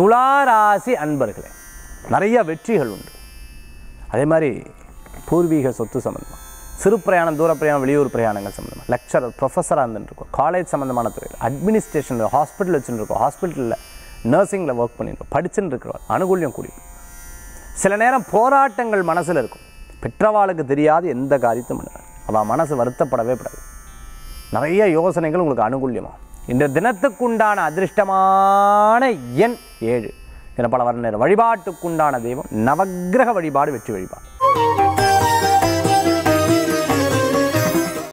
துளாராசி அன்பர்களே நிறைய வெற்றிகள் உண்டு அதே மாதிரி பூர்வீக சொத்து சம்மந்தமாக சிறு பிரயாணம் தூர பிரயாணம் வெளியூர் பிரயாணங்கள் சம்மந்தமாக லெக்சரர் ப்ரொஃபஸராக இருந்துருக்கோம் காலேஜ் சம்மந்தமான துறையில் அட்மினிஸ்ட்ரேஷனில் ஹாஸ்பிட்டல் வச்சுருக்கோம் ஹாஸ்பிட்டலில் நர்சிங்கில் ஒர்க் பண்ணியிருக்கோம் படிச்சுன்னு இருக்கிறோம் அனுகூல்யம் கூடி சில நேரம் போராட்டங்கள் மனசில் இருக்கும் பெற்றவாளுக்கு தெரியாது எந்த காரியத்தையும் பண்ணுவார் அவள் மனசு வருத்தப்படவே படாது நிறைய யோசனைகள் உங்களுக்கு அனுகூல்யமா இந்த தினத்துக்குண்டான அதிர்ஷ்டமான எண் ஏழு தினப்பல வர்ணர் வழிபாட்டுக்குண்டான தெய்வம் நவக்கிரக வழிபாடு வெற்றி வழிபாடு